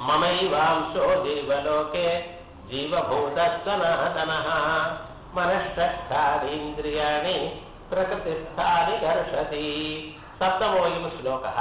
ममैवांशो जीवलोके जीवभूतः सनातनः मनःषट्ठादीन्द्रियाणि प्रकृतिस्थानि कर्षति सप्तमोऽयं श्लोकः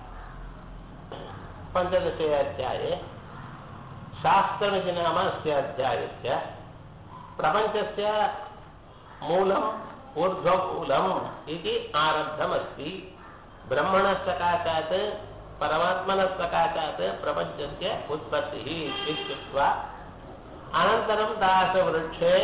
पञ्चदशे अध्याये शास्त्रमिति नाम अस्य अध्यायस्य प्रपञ्चस्य मूलम् ऊर्ध्वमूलम् इति आरब्धमस्ति ब्रह्मणः सकाशात् परमात्मनः सकाशात् प्रपञ्चस्य उत्पत्तिः इत्युक्त्वा अनन्तरं दासवृक्षे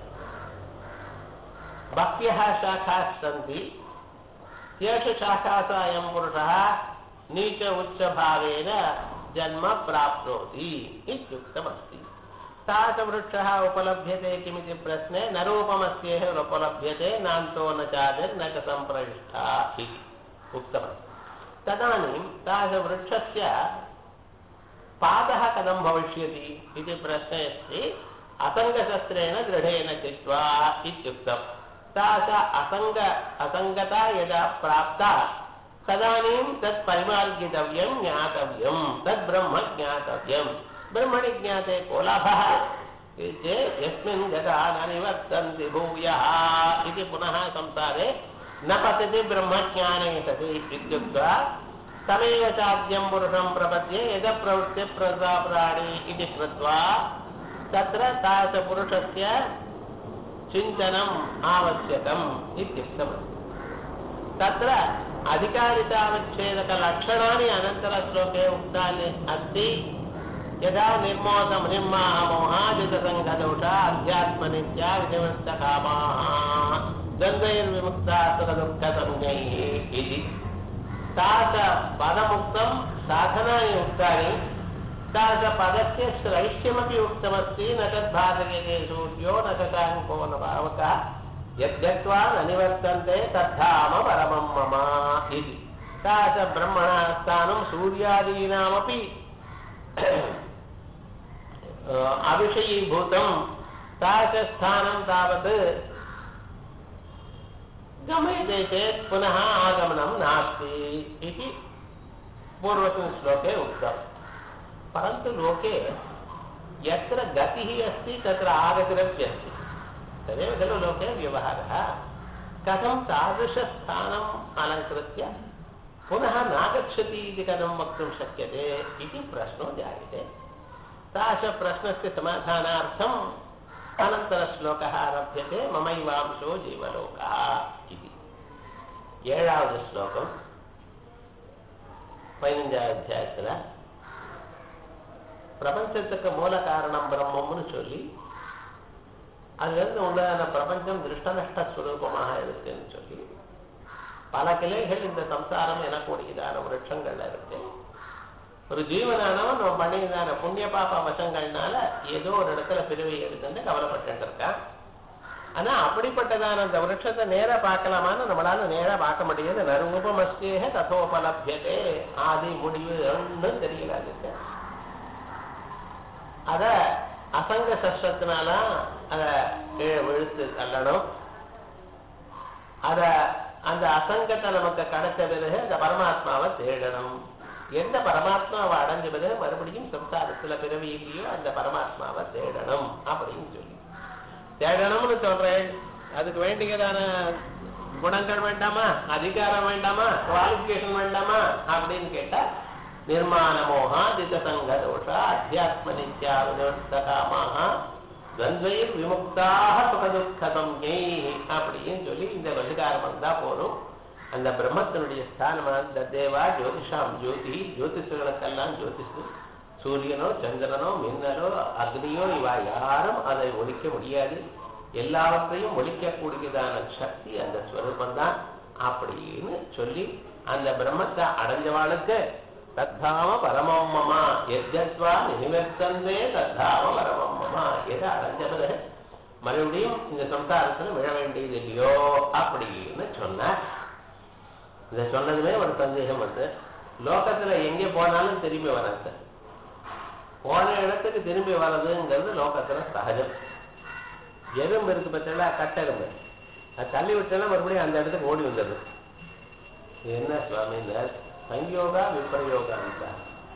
बह्व्यः शाखाः सन्ति येषु शाखासु अयं पुरुषः नीच उच्चभावेन जन्म प्राप्नोति इत्युक्तमस्ति तादृशवृक्षः उपलभ्यते किमिति प्रश्ने न रूपमस्येह उपलभ्यते नान्तो न चादिर्न च सम्प्रविष्टा इति उक्तमस्ति तदानीं तादृशवृक्षस्य पादः कथं भविष्यति इति प्रश्ने अस्ति असङ्गशस्त्रेण दृढेन चित्वा इत्युक्तं सा च असङ्ग असङ्गता यदा प्राप्ता तदानीं तत् परिमार्गितव्यं ज्ञातव्यं तद् ब्रह्म ज्ञातव्यं ब्रह्मणि ज्ञाते को लाभः चेत् यस्मिन् गता न निवर्तन्ति भूयः इति पुनः संसारे न पतति ब्रह्मज्ञाने सति इत्युक्त्वा तमेव चाद्यं पुरुषं प्रपद्ये यदप्रवृत्ति प्रदा प्राणी इति कृत्वा तत्र तादृशपुरुषस्य चिन्तनम् आवश्यकम् इत्युक्तमस्ति तत्र अधिकारितावच्छेदकलक्षणानि अनन्तरश्लोके उक्तानि अस्ति यदा निर्मोहं निर्माह मोहाजितसङ्घदोषा अध्यात्मनित्या विनिवृत्तकामाः द्वन्द्वैर्विमुक्ता सुखदुःखसंज्ञैः इति तास पदमुक्तं साधनानि उक्तानि तास पदस्य श्रैष्ठ्यमपि उक्तमस्ति न तद्भासयते सूर्यो न शशाङ्को न भावकः यद्गत्वा न निवर्तन्ते तद्धाम परमं मम इति तास ब्रह्मणः स्थानं सूर्यादीनामपि अविषयीभूतं तास स्थानं तावत् गम्यते चेत् पुनः आगमनं नास्ति इति पूर्वस्मिन् श्लोके उक्तम् परन्तु लोके यत्र गतिः अस्ति तत्र आगतिरपि अस्ति तदेव खलु लोके व्यवहारः कथं तादृशस्थानम् अलङ्कृत्य पुनः नागच्छति इति कथं वक्तुं शक्यते इति प्रश्नो जायते तादृशप्रश्नस्य समाधानार्थम् अनन्तरश्लोकः आरभ्यते ममैवांशो जीवलोकः इति ஏழாவது ஸ்லோகம் பதினஞ்சாவது அத்தியாயத்தில் பிரபஞ்சத்துக்கு மூல காரணம் பிரம்மம்னு சொல்லி அதுலேருந்து உண்டான பிரபஞ்சம் திருஷ்டநஷ்ட ஸ்வரூபமாக இருக்குன்னு சொல்லி பல கிளைகள் இந்த சம்சாரம் எனக்கூடியதான விருட்சங்கள்ல இருக்கு ஒரு ஜீவனானவன் நம்ம பண்ணியதான புண்ணிய பாப வசங்கள்னால ஏதோ ஒரு இடத்துல பிரிவை எடுத்துன்னு கவலைப்பட்டு இருக்கான் ஆனா அப்படிப்பட்டதான அந்த விருட்சத்தை நேரா பார்க்கலாமான்னு நம்மளால நேரா பார்க்க முடியாது நரூபமஸ்தேக ததோபலபியதே ஆதி முடிவு ஒன்றும் தெரியல அதுக்கு அத அசங்க சஸ்திரத்தினால அத கீழே விழுத்து தள்ளணும் அத அந்த அசங்கத்தை நமக்கு கிடைச்ச பிறகு அந்த பரமாத்மாவை தேடணும் எந்த பரமாத்மாவை அடைஞ்ச பிறகு மறுபடியும் சம்சாரத்துல பிறவி இல்லையோ அந்த பரமாத்மாவை தேடணும் அப்படின்னு சொல்லி தேடணும்னு சொல்றேன் அதுக்கு வேண்டியதான குணங்கள் வேண்டாமா அதிகாரம் வேண்டாமா குவாலிபிகேஷன் வேண்டாமா அப்படின்னு கேட்டா நிர்மாண மோகா திசசங்க தோஷா அத்தியாத்ம நித்யா வினவர்த்தகாமாக துவந்தையில் விமுக்தாக சுகதுக்கசம்யை அப்படின்னு சொல்லி இந்த வழிகாரம் வந்தா போதும் அந்த பிரம்மத்தினுடைய ஸ்தானமான தேவா ஜோதிஷாம் ஜோதி ஜோதிஷர்களுக்கெல்லாம் ஜோதிஷு சூரியனோ சந்திரனோ மின்னலோ அக்னியோ இவா யாரும் அதை ஒழிக்க முடியாது எல்லாவற்றையும் ஒழிக்கக்கூடியதான சக்தி அந்த ஸ்வரூபம் தான் அப்படின்னு சொல்லி அந்த பிரம்மத்தை அடைஞ்சவாளுக்கு தத்தாம பரமம் மமா எத்வா நிவர்த்தந்தே தத்தாம பரமம் மமா எதை அடைஞ்ச பிறகு மறுபடியும் இந்த சம்சாரத்துல விழ வேண்டியது இல்லையோ அப்படின்னு சொன்னார் இதை சொன்னதுமே ஒரு சந்தேகம் வந்து லோகத்துல எங்கே போனாலும் திரும்பி வராது போன இடத்துக்கு திரும்பி வர்றதுங்கிறது லோகத்துல சகஜம் எறும்பு இருக்கு பார்த்தா கட்டெரும்பு அது தள்ளி விட்டேன்னா மறுபடியும் அந்த இடத்துக்கு ஓடி வந்துடுது என்ன சுவாமி இந்த சங்கயோகா விப்ரயோகா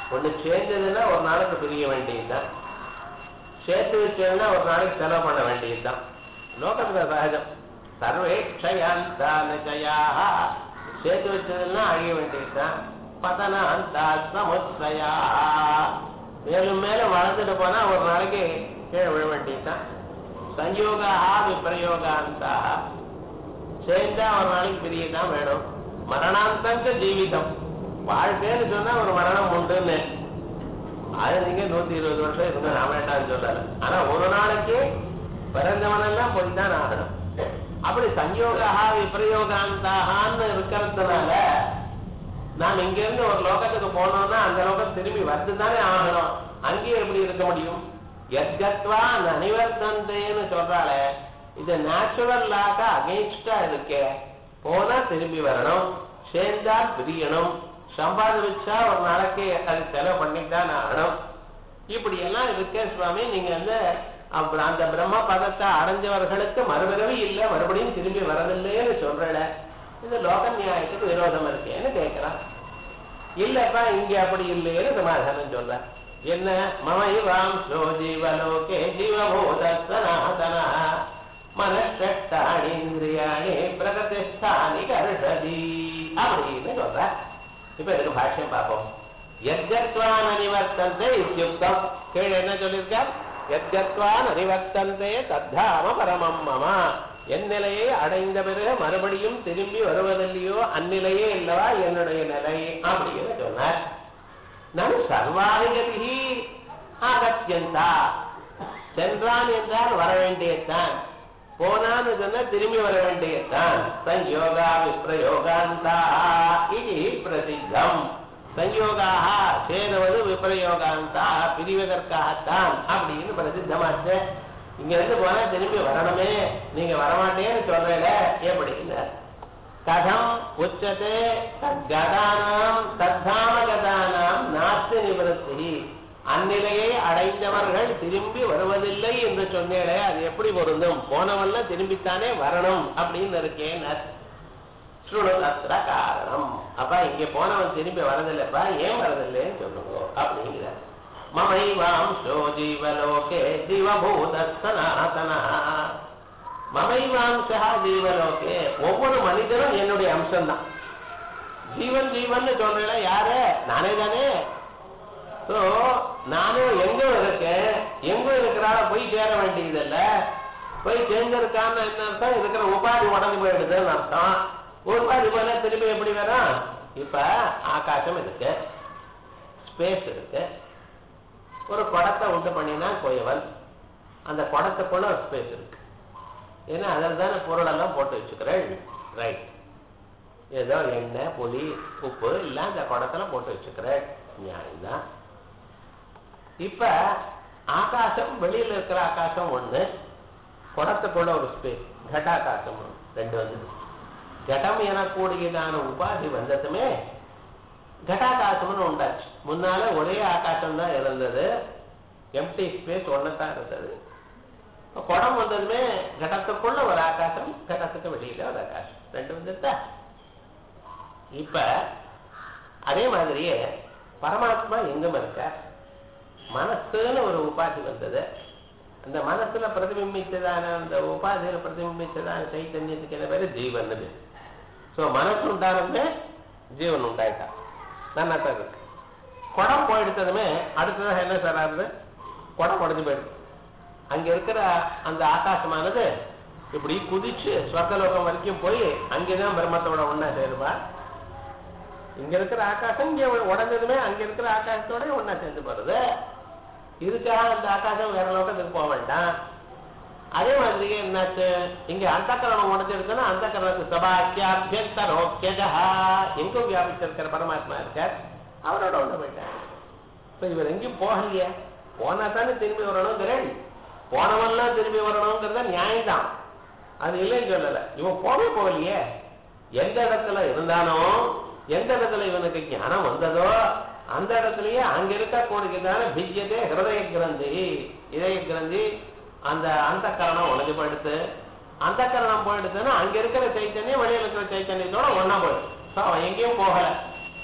ஒண்ணு சேர்ந்ததுன்னா ஒரு நாளைக்கு பிரிய வேண்டியதுதான் சேர்த்து வச்சதுன்னா ஒரு நாளைக்கு செலவு பண்ண வேண்டியதுதான் லோகத்துல சகஜம் சர்வே க்ஷயாந்தானஜயா சேர்த்து வச்சதுன்னா அழிய வேண்டியதுதான் பதனாந்தா சமுத்ரயா மேலும் மேலும் வளர்ந்துட்டு போனா ஒரு நாளைக்கு கீழே விழ வேண்டியதுதான் சஞ்சோகா விப்ரயோகாந்தா சேர்ந்தா ஒரு நாளைக்கு பிரியதான் வேணும் மரணாந்தங்க ஜீவிதம் வாழ்க்கைன்னு சொன்னா ஒரு மரணம் உண்டுன்னு அது நீங்க நூத்தி இருபது வருஷம் இருங்க நான் வேண்டாம்னு சொல்லல ஆனா ஒரு நாளைக்கு பிறந்தவனெல்லாம் போய் தான் ஆகணும் அப்படி சஞ்சோகா விப்ரயோகாந்தாகான்னு இருக்கிறதுனால நாம் இங்க இருந்து ஒரு லோகத்துக்கு போனோம்னா அந்த லோகம் திரும்பி வந்து தானே ஆகணும் அங்கேயே எப்படி இருக்க முடியும் எத்கத்வா நனிவர்த்தந்தேன்னு சொல்றாளே இது நேச்சுரல் லாக அகேன்ஸ்டா இருக்கே போனா திரும்பி வரணும் சேர்ந்தா பிரியணும் சம்பாதிச்சா ஒரு நாளைக்கு அது செலவு பண்ணித்தான் ஆகணும் இப்படி எல்லாம் இருக்கே சுவாமி நீங்க வந்து அப்ப அந்த பிரம்ம பதத்தை அடைஞ்சவர்களுக்கு மறுபிறவி இல்லை மறுபடியும் திரும்பி வரதில்லைன்னு சொல்றல இது லோக நியாயத்துக்கு விரோதம் இருக்கேன்னு கேட்கிறான் இல்லப்பா இங்க அப்படி இல்லைன்னு சமாதானம் சொல்ற என்ன மமைவாம்சோ ஜீவலோகே ஜீவபூத சனாதனா மனஷ்டாணி இந்திரியாணி பிரகதிஷ்டானி கருஷதி அப்படின்னு சொல்ற இப்ப இதுக்கு பாஷ்யம் பார்ப்போம் எத்கத்வான் அனிவர்த்தந்தே இத்தியுக்தம் கீழே என்ன சொல்லியிருக்கார் எத்கத்வான் அனிவர்த்தந்தே தத்தாம பரமம் மம என் நிலையை அடைந்த பிறகு மறுபடியும் திரும்பி வருவதில்லையோ அந்நிலையே இல்லவா என்னுடைய நிலை அப்படின்னு சொன்னார் நான் சர்வாதிகதி ஆகத்தியந்தா சென்றான் என்றால் வர வேண்டியதுதான் போனான்னு சொன்னா திரும்பி வர வேண்டியதுதான் சஞ்யோகா விப்ரயோகாந்தா இது பிரசித்தம் சஞ்யோகாக சேருவது விப்ரயோகாந்தா பிரிவதற்காகத்தான் அப்படின்னு பிரசித்தமாச்சு இங்க இருந்து போனா திரும்பி வரணுமே நீங்க வரமாட்டேன்னு சொல்றேல எப்படின்னு கதம் உச்சதே தத்கதானாம் தத்தாம கதானாம் நாஸ்தி நிவர்த்தி அந்நிலையை அடைந்தவர்கள் திரும்பி வருவதில்லை என்று சொன்னேனே அது எப்படி பொருந்தும் போனவல்ல திரும்பித்தானே வரணும் அப்படின்னு இருக்கேன் சுணுதத்திர காரணம் அப்ப இங்க போனவன் திரும்பி வரதில்லைப்பா ஏன் வரதில்லைன்னு சொல்லுங்க அப்படிங்கிற மமைவாம்சோ ஜீவலோகே ஜீவபூத சனாதனா மமைவாம்சா ஜீவலோகே ஒவ்வொரு மனிதனும் என்னுடைய அம்சம்தான் ஜீவன் ஜீவன் சொல்றேன் யாரு நானே தானே சோ நானும் எங்க இருக்கேன் எங்க இருக்கிறால போய் சேர வேண்டியதில்ல போய் சேர்ந்திருக்கான்னு என்ன அர்த்தம் இருக்கிற உபாதி உடஞ்சு போயிடுதுன்னு அர்த்தம் உபாதி போல திரும்பி எப்படி வரும் இப்ப ஆகாசம் இருக்கு ஸ்பேஸ் இருக்கு ஒரு குடத்தை உண்டு பண்ணினா கோயவன் அந்த குடத்துக்குள்ள ஒரு ஸ்பேஸ் இருக்கு ஏன்னா அதில் தானே பொருளெல்லாம் போட்டு வச்சுக்கிறேன் ரைட் ஏதோ எண்ணெய் புளி உப்பு எல்லாம் இந்த குடத்துல போட்டு வச்சுக்கிறேன் நியாயம்தான் இப்ப ஆகாசம் வெளியில இருக்கிற ஆகாசம் ஒண்ணு குடத்துக்குள்ள ஒரு ஸ்பேஸ் கட்டாகாசம் ஒண்ணு ரெண்டு வந்து கடம் எனக்கூடியதான உபாதி வந்ததுமே கட்டாகாசம்னு உண்டாச்சு முன்னால ஒரே ஆகாசம் தான் இருந்தது எம்டி ஸ்பேஸ் ஒன்னதான் இருந்தது குடம் வந்ததுமே கடத்துக்குள்ள ஒரு ஆகாசம் கடத்துக்கு வெளியில ஒரு ஆகாசம் ரெண்டு வந்துட்டா இப்ப அதே மாதிரியே பரமாத்மா எங்கும் இருக்க மனசுன்னு ஒரு உபாதி வந்தது அந்த மனசுல பிரதிபிம்பித்ததான அந்த உபாதியில பிரதிபிம்பித்ததான சைத்தன்யத்துக்கு என்ன பேரு ஜீவன் சோ மனசு உண்டானது ஜீவன் உண்டாயிட்டான் நல்லா தான் இருக்கு குடம் போயிடுத்ததுமே அடுத்ததாக என்ன சார் ஆகுது குடம் உடஞ்சு போயிடுது அங்க இருக்கிற அந்த ஆகாசமானது இப்படி குதிச்சு ஸ்வர்கலோகம் வரைக்கும் போய் அங்கேதான் பிரம்மத்தோட ஒன்னா சேருவா இங்க இருக்கிற ஆகாசம் இங்க உடஞ்சதுமே அங்க இருக்கிற ஆகாசத்தோட ஒன்னா சேர்ந்து போறது இதுக்காக அந்த ஆகாசம் வேற லோகத்துக்கு போக வேண்டாம் அதே மாதிரி என்னாச்சு இங்க அந்த கரணம் உடஞ்சிருக்குன்னா அந்த கரணத்துக்கு சபாக்கியாபியந்தரோக்கியஜா எங்கும் வியாபிச்சிருக்கிற பரமாத்மா இருக்கார் அவரோட ஒண்ணு போயிட்டார் இப்ப இவர் எங்கேயும் போகலையே போனா தானே திரும்பி வரணுங்கிறேன் போனவன்லாம் திரும்பி வரணுங்கிறத நியாயம்தான் அது இல்லைன்னு சொல்லல இவன் போகவே போகலையே எந்த இடத்துல இருந்தானோ எந்த இடத்துல இவனுக்கு ஞானம் வந்ததோ அந்த இடத்துலயே அங்க இருக்கக்கூடியதான பிஜ்யதே ஹிருதய கிரந்தி இதய கிரந்தி அந்த அந்த கரணம் உணர்ந்து போயிடுத்து அந்த கரணம் போயிடுச்சுன்னா அங்க இருக்கிற சைத்தன்யம் வெளியில இருக்கிற சைத்தன்யத்தோட ஒன்னா போயிடுச்சு ஸோ அவன் எங்கேயும் போகல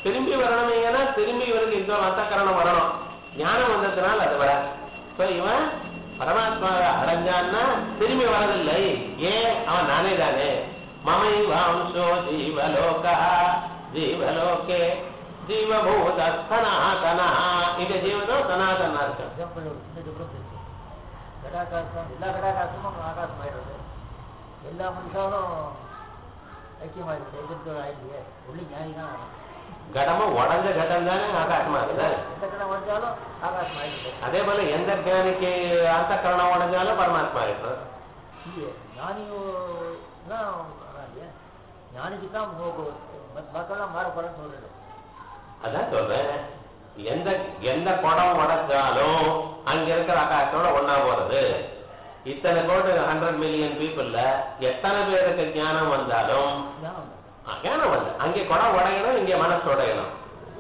திரும்பி வரணுமேனா திரும்பி இவனுக்கு இந்த அந்தக்கரணம் வரணும் ஞானம் வந்ததுனால அது வராது ஸோ இவன் பரமாத்மாவை அடைஞ்சான்னா திரும்பி வரதில்லை ஏன் அவன் நானே தானே மமை வாம்சோ ஜீவலோகா ஜீவலோகே ஜீவபூத சனாதனா இந்த ஜீவனம் சனாதனா இருக்கு எக்ஸாம்பிள் ஒரு சின்ன டிஃபரன்ஸ் இருக்கு கடாகாசம் எல்லா கடாகாசமும் ஆகாசம் ஆயிடுறது எல்லா மனுஷாலும் ஐக்கியமாயிடுச்சு ஐக்கியத்தோட ஆயிடுச்சு ஒன்லி ஞானி தான் கடமும் உடஞ்ச கடம் தானே ஆகாசமா இருக்குது எந்த கடை உடைஞ்சாலும் ஆகாசம் ஆயிடுச்சு அதே போல எந்த ஞானிக்கு அந்த கரணம் உடஞ்சாலும் பரமாத்மா ஆயிடுறது இல்லையே ஞானி தான் அதான் இல்லையா ஞானிக்கு தான் மக்கள்லாம் மாற போறேன்னு சொல்றது அதான் சொல்றேன் எந்த எந்த குடம் உடைச்சாலும் அங்க இருக்கிற ஆகாசத்தோட ஒண்ணா போறது இத்தனை கோடி ஹண்ட்ரட் மில்லியன் பீப்புள்ல எத்தனை பேருக்கு ஞானம் வந்தாலும் ஞானம் ஆ, ஞானம் வந்து அங்கே குடம் உடையணும் இங்கே மனசு உடையணும்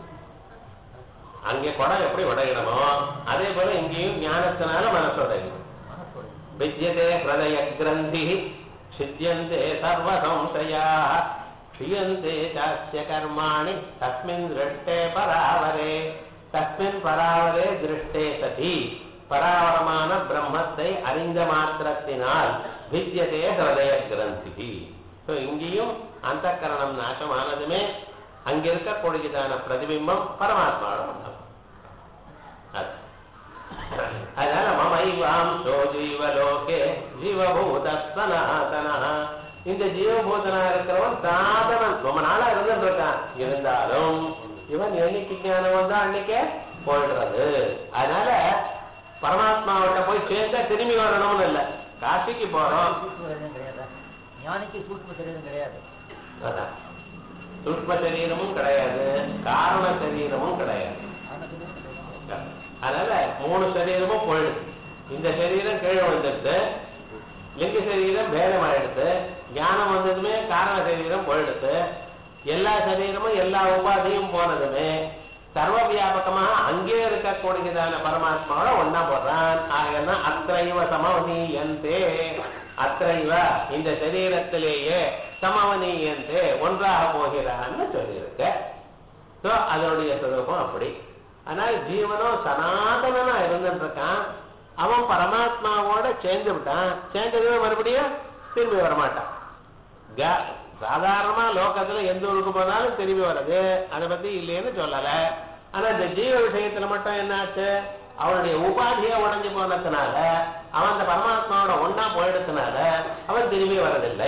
அங்கே குடம் எப்படி உடையணுமோ அதே போல இங்கேயும் ஞானத்தினால மனசு உடையணும் மனசோட विद्यते हृदयग्रन्थिः छिद्यन्ते सर्वसंशयाः क्षीयन्ते चास्य कर्माणि तस्मिन् दृष्टे परावरे तस्मिन् परावरे दृष्टे सति பராவரமான பிரம்மத்தை அறிந்த மாத்திரத்தினால் வித்தியதே ஹிருதய கிரந்தி ஸோ இங்கேயும் அந்த கரணம் நாசமானதுமே அங்க இருக்கக்கூடியதான பிரதிபிம்பம் பரமாத்மாவோட வந்தம் அது அதனால மமைவாம் சோ ஜீவலோகே ஜீவபூத சனாதனா இந்த ஜீவபூதனா இருக்கிறவன் சாதனன் ரொம்ப நாளா இருந்துட்டு இருக்கான் இருந்தாலும் இவன் என்னைக்கு ஞானம் வந்தா அன்னைக்கே போயிடுறது அதனால பரமாத்மாவிட்ட போய் சேர்ந்தா திரும்பி வரணும்னு இல்லை காசிக்கு போறோம் சூட்சம சரீரம் கிடையாது ஞானிக்கு சூட்சம சரீரம் கிடையாது அதான் சூக்ம சரீரமும் கிடையாது காரண சரீரமும் கிடையாது ஆனா சரீரம் கிடையாது அதனால மூணு சரீரமும் போயிடுது இந்த சரீரம் கீழே வந்துடுது லிங்க சரீரம் பேதமாயிடுது ஞானம் வந்ததுமே காரண சரீரம் போயிடுது எல்லா சரீரமும் எல்லா உபாதியும் போனதுமே சர்வ வியாபகமாக அங்கே இருக்கக்கூடியதான பரமாத்மாவோட ஒன்னா போடுறான் ஆகனா அத்தைவ சமவனீயந்தே அத்தைவ இந்த சரீரத்திலேயே சமவனீயந்தே ஒன்றாக போகிறான்னு சொல்லியிருக்க ஸோ அதனுடைய சுரூபம் அப்படி ஆனால் ஜீவனும் சனாதனனா இருந்துட்டு இருக்கான் அவன் பரமாத்மாவோட சேர்ந்து விட்டான் சேர்ந்ததுமே மறுபடியும் திரும்பி வரமாட்டான் க- சாதாரணமா லோகத்துல எந்த ஊருக்கு போனாலும் திரும்பி வர்றது அதை பத்தி இல்லைன்னு சொல்லல ஆனா இந்த ஜீவ விஷயத்துல மட்டும் என்னாச்சு அவனுடைய உபாதியை உடைஞ்சு போனதுனால அவன் அந்த பரமாத்மாவோட ஒன்னா போயிடுறதுனால அவன் திரும்பி வரதில்லை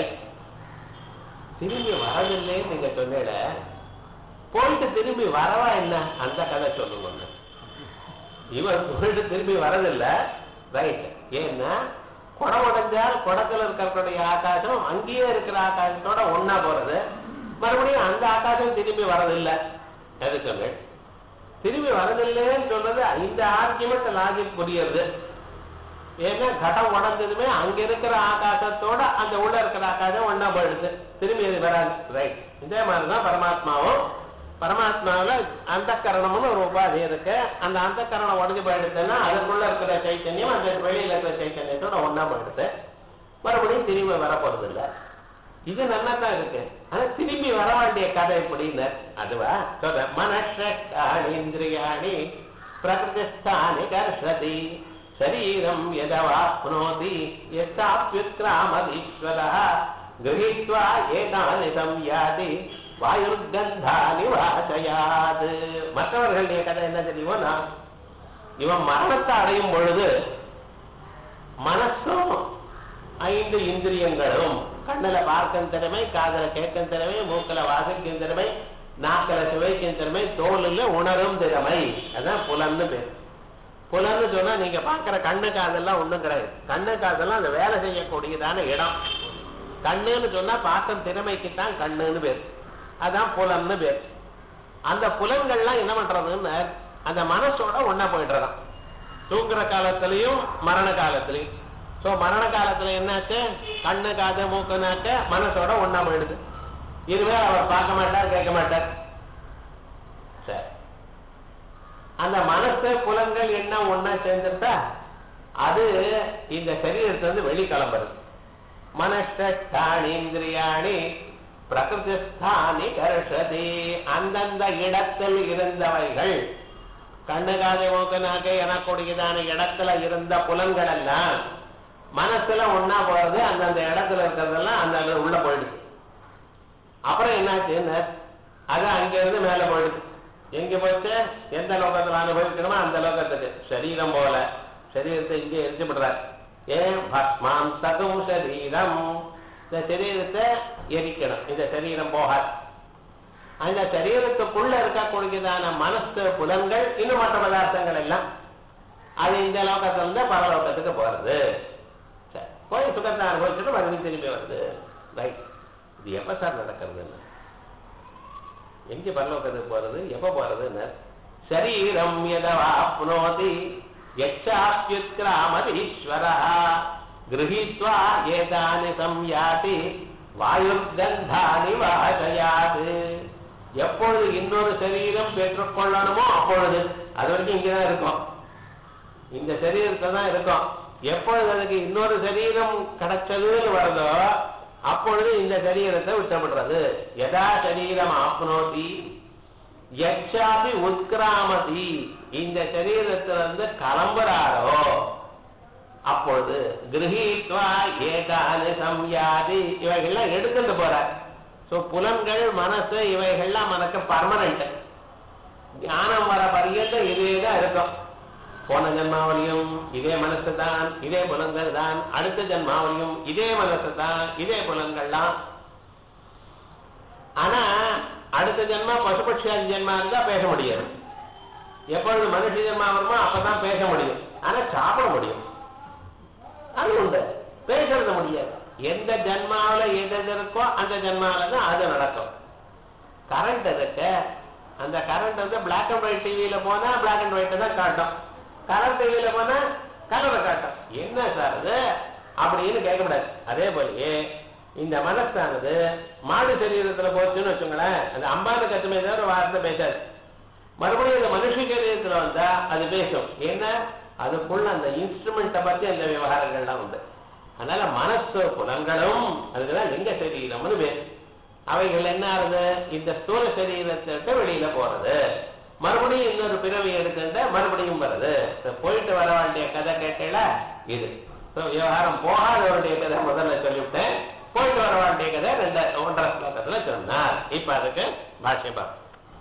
திரும்பி வரதில்லைன்னு நீங்க சொன்னீட போயிட்டு திரும்பி வரவா என்ன அந்த கதை சொல்லுங்க இவன் போயிட்டு திரும்பி வரதில்லை ரைட் ஏன்னா குடம் உடைஞ்சால் குடத்துல இருக்கக்கூடிய ஆகாசம் அங்கேயே இருக்கிற ஆகாசத்தோட ஒண்ணா போறது மறுபடியும் அந்த ஆகாசம் திரும்பி வரதில்லை எது சொல்லு திரும்பி வரதில்லைன்னு சொல்றது இந்த ஆர்குமெண்ட் லாஜிக் புரியுது ஏன்னா கடம் உடஞ்சதுமே அங்க இருக்கிற ஆகாசத்தோட அந்த உள்ள இருக்கிற ஆகாசம் ஒண்ணா போயிடுது திரும்பி அது வராது ரைட் இதே மாதிரிதான் பரமாத்மாவும் பரமாத்மாவுல அந்த கரணம்னு ஒரு உபாதி இருக்கு அந்த அந்த கரணம் உடஞ்சு போயிடுதுன்னா அதுக்குள்ள இருக்கிற சைத்தன்யம் அந்த வெளியில இருக்கிற சைத்தன்யத்தோட ஒண்ணா போயிடுது மறுபடியும் திரும்பி வர போறது இல்ல இது நல்லா தான் இருக்கு ஆனா திரும்பி வர வேண்டிய கதை எப்படின்னு அதுவா சொல்ற மனஷாணி இந்திரியாணி பிரகிருதிஸ்தானி கர்ஷதி சரீரம் எதவாப்னோதி எஸ்தாப்யுத்ராமதீஸ்வரः गृहीत्वा ஏதானி சம்யாதி வாயுர்கந்தானி வாசயாது மற்றவர்களுடைய கதை என்ன தெரியுமோனா இவன் மரணத்தை அடையும் பொழுது மனசும் ஐந்து இந்திரியங்களும் கண்ணுல பார்க்கும் திறமை காதுல கேட்கும் திறமை மூக்குல வாசிக்கும் திறமை நாக்கில சுவைக்கும் திறமை தோலில் உணரும் திறமை அதான் புலன்னு பேர் புலன்னு சொன்னா நீங்க பாக்குற கண்ணு காதெல்லாம் ஒண்ணும் கிடையாது கண்ணு காதெல்லாம் அந்த வேலை செய்யக்கூடியதான இடம் கண்ணுன்னு சொன்னா பார்க்கும் திறமைக்கு தான் கண்ணுன்னு பேர் அதான் புலன்னு பேர் அந்த புலன்கள்லாம் என்ன பண்றதுன்னு அந்த மனசோட ஒண்ணா போயிடுறதாம் தூங்குற காலத்திலையும் மரண காலத்திலையும் சோ மரண காலத்துல என்னாச்சு கண்ணு காது மூக்கு நாக்க மனசோட ஒண்ணா போயிடுது இதுவே அவர் பார்க்க மாட்டார் கேட்க மாட்டார் சரி அந்த மனசு புலன்கள் என்ன ஒண்ணா சேர்ந்துட்டா அது இந்த சரீரத்துல இருந்து வெளி கிளம்புறது மனஷ்டானி இந்திரியாணி பிரகிருதிஸ்தானி கர்ஷதி அந்தந்த இடத்தில் இருந்தவைகள் கண்ணு காதை மூக்கு நாக்கு எனக்கூடியதான இடத்துல இருந்த புலன்கள் எல்லாம் மனசுல ஒன்னா போறது அந்தந்த இடத்துல இருக்கிறதெல்லாம் அந்த உள்ள போயிடுது அப்புறம் என்னாச்சுன்னு அது அங்க இருந்து மேல போயிடுது எங்க போச்சு எந்த லோகத்துல அனுபவிக்கணுமோ அந்த லோகத்துக்கு சரீரம் போல சரீரத்தை இங்கே எரிச்சு விடுறார் ஏன் பஸ்மாம் தகும் சரீரம் இந்த சரீரத்தை எரிக்கணும் இந்த சரீரம் போகாது அந்த சரீரத்துக்குள்ள இருக்கக்கூடியதான மனசு புலன்கள் இன்னும் மற்ற பதார்த்தங்கள் எல்லாம் அது இந்த லோகத்துல இருந்து பரலோகத்துக்கு போறது சரி, போய் சுகத்தை அனுபவிச்சுட்டு மறுபடியும் திரும்பி வருது ரைட் இது எப்ப சார் நடக்கிறதுன்னு எங்க பரலோகத்துக்கு போறது எப்ப போறதுன்னு சரீரம் எதவாப்னோதி யச்சாப்யுத்கிராமதீஸ்வர கிரகித்வா ஏதானி சம்யாதி வாயுர்கந்தானி வாசயாது எப்பொழுது இன்னொரு சரீரம் பெற்றுக்கொள்ளணுமோ அப்பொழுது அது வரைக்கும் இங்கதான் இருக்கும் இந்த சரீரத்தை தான் இருக்கும் எப்பொழுது அதுக்கு இன்னொரு சரீரம் கிடைச்சதுன்னு வருதோ அப்பொழுது இந்த சரீரத்தை விட்டப்படுறது எதா சரீரம் ஆப்னோதி யச்சாபி உத்கிராமதி இந்த சரீரத்திலிருந்து கிளம்புறாரோ அப்பொழுது கிரகித்வா ஏகானு சம்யாதி இவைகள்லாம் எடுத்துட்டு போறார் சோ புலன்கள் மனசு இவைகள்லாம் நமக்கு பர்மனண்ட் ஞானம் வர பரியந்தம் இதே தான் இருக்கும் போன ஜென்மாவளியும் இதே மனசு தான் இதே புலன்கள் தான் அடுத்த ஜென்மாவளியும் இதே மனசு தான் இதே புலன்கள்லாம் ஆனா அடுத்த ஜென்மா பசுபட்சியாதி ஜென்மா இருந்தா பேச முடியாது எப்பொழுது மனுஷ ஜென்மா வருமோ அப்பதான் பேச முடியும் ஆனா சாப்பிட முடியும் அது உண்டு பேசுறது முடியாது எந்த ஜென்மாவில எது எது இருக்கோ அந்த ஜென்மாவில தான் அது நடக்கும் கரண்ட் இருக்கு அந்த கரண்ட் வந்து பிளாக் அண்ட் ஒயிட் டிவியில போனா பிளாக் அண்ட் ஒயிட் தான் காட்டும் கலர் டிவியில போனா கலரை காட்டும் என்ன சார் அது அப்படின்னு கேட்கக்கூடாது அதே போலயே இந்த மனசானது மாடு சரீரத்துல போச்சுன்னு வச்சுங்களேன் அந்த அம்பான கத்துமே தவிர வார்த்தை பேசாது மறுபடியும் இந்த மனுஷ சரீரத்துல வந்தா அது பேசும் என்ன அதுக்குள்ள அந்த இன்ஸ்ட்ருமெண்ட்டை பத்தி அந்த விவகாரங்கள்லாம் உண்டு அதனால மனசு புலன்களும் அதுக்குதான் லிங்க சரீரம்னு பேர் அவைகள் என்ன ஆகுது இந்த ஸ்தூல சரீரத்தை விட்டு வெளியில போறது மறுபடியும் இன்னொரு பிறவி எடுத்துட்டு மறுபடியும் வருது இப்ப போயிட்டு வர வேண்டிய கதை கேட்டல இது So, விவகாரம் போகாதவருடைய கதை முதல்ல சொல்லிவிட்டேன் போயிட்டு வர வேண்டிய கதை ரெண்டு ஒன்றரை ஸ்லோகத்துல சொன்னார் இப்ப அதுக்கு பாஷ்யம் பார்ப்போம்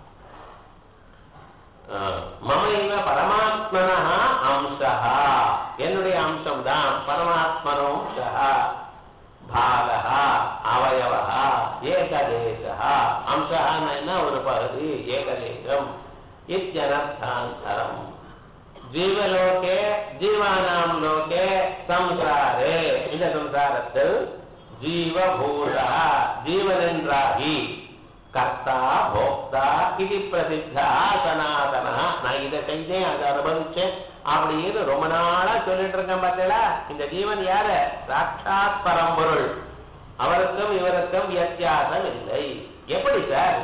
மமைவ பரமாத்மனா அம்சா என்னுடைய அம்சம் தான் பரமாத்மனோம்சா பாகா அவயவா ஏகதேசா அம்சஹான்னா என்ன ஒரு பகுதி ஏகதேசம் இத்தியனர்த்தாந்தரம் ஜீவலோகே ஜீவானாம் லோகே சம்சாரே இந்த சம்சாரத்தில் ஜீவபூதா ஜீவனென்றாகி கர்த்தா போக்தா இது பிரசித்தா சனாதனா நான் இதை செஞ்சேன் அதை அனுபவிச்சேன் அப்படின்னு ரொம்ப நாளா சொல்லிட்டு இருக்கேன் பார்த்தீங்களா இந்த ஜீவன் யாரு சாட்சாத் பரம்பொருள் அவருக்கும் இவருக்கும் வித்தியாசம் இல்லை எப்படி சார்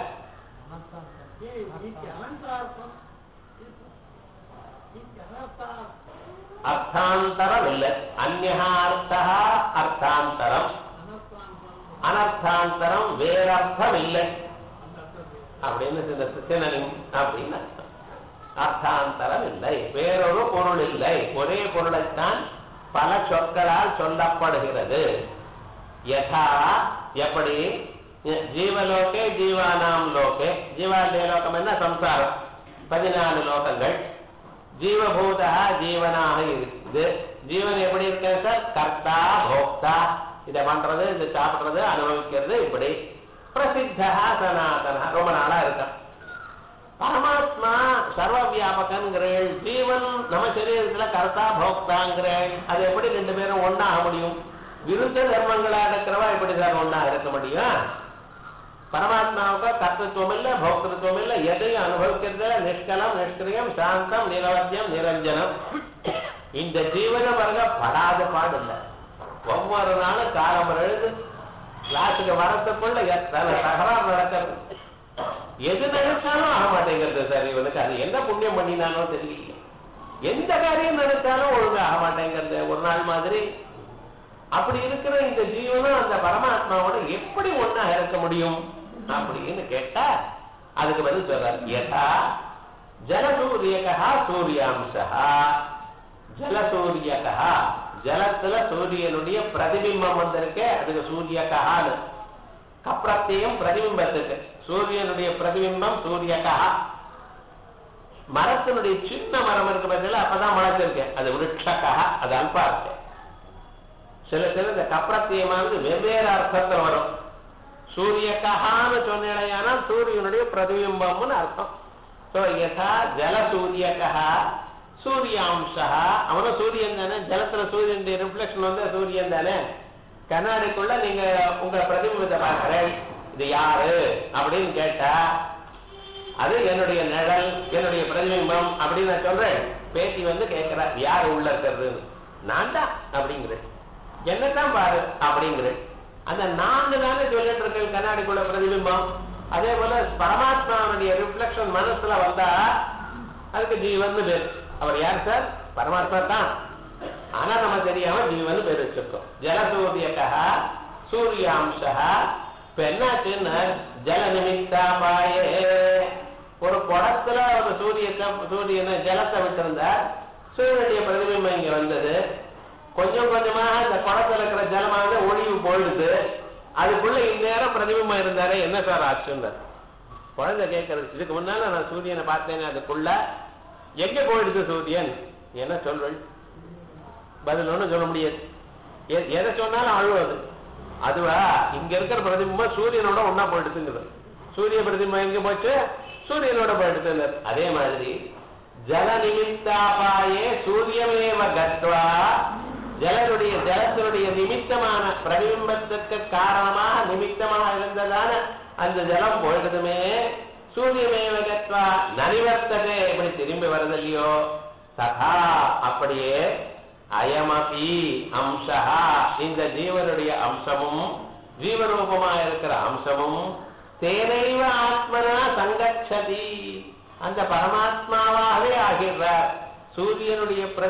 அர்த்தாந்தரம் இல்லை அந்நா அர்த்தா அர்த்தாந்தரம் அனர்த்தாந்தரம் வேறர்த்தம் இல்லை அப்படின்னு இந்த சினனின் அப்படின்னு அர்த்தம். அர்த்தாந்தரம் இல்லை வேறொரு பொருள் இல்லை ஒரே பொருளைத்தான் பல சொற்களால் சொல்லப்படுகிறது யதா எப்படி ஜீவலோகே ஜீவானாம் லோகே ஜீவாலய லோகம் என்ன சம்சாரம் பதினாலு லோகங்கள் ஜீவபூதா ஜீவனாக இருக்குது ஜீவன் எப்படி இருக்கு சார் கர்த்தா போக்தா இதை பண்றது இது சாப்பிடுறது அனுபவிக்கிறது இப்படி பிரசித்தா சனாதனா ரொம்ப நாளா இருக்கான் பரமாத்மா சர்வ வியாபகங்கிறேள் ஜீவன் நம்ம சரீரத்துல கர்த்தா போக்தாங்கிறேள் அது எப்படி ரெண்டு பேரும் ஒண்ணாக முடியும் விருத்த தர்மங்களா இருக்கிறவா எப்படி சார் ஒண்ணா இருக்க முடியும் பரமாத்மாவுக்கு கர்த்தத்துவம் இல்ல போக்திருத்துவம் இல்ல எதையும் அனுபவிக்கிறது நிஷ்கலம் நிஷ்கிரியம் சாந்தம் நிரவத்தியம் நிரஞ்சனம் இந்த ஜீவன பாருங்க படாத பாடு இல்ல ஒவ்வொரு நாளும் காலம் எழுது கிளாஸுக்கு வரத்துக்குள்ள எத்தனை தகராறு நடக்கிறது எது நினைச்சாலும் ஆக மாட்டேங்கிறது சார் இவனுக்கு அது என்ன புண்ணியம் பண்ணினானோ தெரியல எந்த காரியம் நினைச்சாலும் ஒழுங்கா ஆக மாட்டேங்கிறது ஒரு நாள் மாதிரி அப்படி இருக்கிற இந்த ஜீவனும் அந்த பரமாத்மாவோட எப்படி ஒண்ணா இருக்க முடியும் அப்படின்னு கேட்டா அதுக்கு பதில் சொல்றார் யதா ஜலசூரியகா சூரியாம்சா ஜலசூரியகா ஜலத்துல சூரியனுடைய பிரதிபிம்பம் வந்திருக்கு அதுக்கு சூரியகான்னு கப்பிரத்தியம் பிரதிபிம்பத்துக்கு சூரியனுடைய பிரதிபிம்பம் சூரியகா மரத்தினுடைய சின்ன மரம் இருக்கு பார்த்தீங்களா அப்பதான் முளைச்சிருக்கு அது விருட்சகா அது அல்பா இருக்கு சில சில இந்த கப்பிரத்தியமானது வெவ்வேறு அர்த்தத்தில் வரும் சூரியகான்னு சொன்னா சூரியனுடைய பிரதிபிம்பம்னு அர்த்தம் ஸோ யதா ஜல சூரியகா சூரியாம்சா அவனும் சூரியன் தானே ஜலத்துல சூரியனுடைய ரிஃப்ளெக்ஷன் வந்து சூரியன் தானே கண்ணாடிக்குள்ள நீங்க உங்க பிரதிபிம்பத்தை பார்க்கிறேன் இது யாரு அப்படின்னு கேட்டா அது என்னுடைய நிழல் என்னுடைய பிரதிபிம்பம் அப்படின்னு நான் சொல்றேன் பேட்டி வந்து கேட்கிறா யார் உள்ள இருக்கிறது நான் தான் அப்படிங்கிறேன் என்னதான் பாரு அப்படிங்கிறேன் அந்த நான்கு தானே சொல்லிட்டு இருக்கேன் கண்ணாடிக்குள்ள பிரதிபிம்பம் அதே போல பரமாத்மாவுடைய ரிஃப்ளெக்ஷன் மனசுல வந்தா அதுக்கு ஜீவன் பேர் அவர் யார் சார் பரமாத்மா தான் ஆனா நம்ம தெரியாம ஜீவன் பேர் வச்சிருக்கோம் ஜலசூரியகா சூரியாம்சா இப்ப என்னாச்சுன்னா ஜல நிமித்தாபாயே ஒரு குடத்துல ஒரு சூரியத்தை சூரியனை ஜலத்தை விட்டிருந்தா சூரியனுடைய பிரதிபிம்பம் இங்க வந்தது கொஞ்சம் கொஞ்சமாக இந்த குடத்துல இருக்கிற ஜலமானது ஒளிவு போயிடுது அதுக்குள்ள இந்நேரம் பிரதிபிம்பம் இருந்தாரே என்ன சார் ஆச்சுன்னு குழந்தை கேட்கறது இதுக்கு முன்னால நான் சூரியனை பார்த்தேனே அதுக்குள்ள எங்க போயிடுது சூரியன் என்ன சொல்வள் பதில் ஒண்ணும் சொல்ல முடியாது எ- எதை சொன்னாலும் அழுவது அதுவா இங்க இருக்கிற பிரதிபிம்பம் சூரியனோட ஒன்னா போயிடுதுங்கிறது சூரிய பிரதிபிம்பம் எங்க போச்சு சூரியனோட போயிடுது அதே மாதிரி ஜல நிமித்தாபாயே சூரியமேவ கத்வா ஜலனுடைய ஜலத்தினுடைய நிமித்தமான பிரதிபிம்பத்துக்கு காரணமாக நிமித்தமாக இருந்ததான அந்த ஜலம் போயிடுதுமே சூரியமேவ கத்வா நனிவர்த்ததே இப்படி திரும்பி வருதில்லையோ ததா அப்படியே அயமபி அம்சா இந்த ஜீவனுடைய அம்சமும் ஜீவரூபமா இருக்கிற அம்சமும் தேனைவ ஆத்மனா சங்கச்சதி அந்த பரமாத்மாவாகவே ஆகிறார் சூரியனுடைய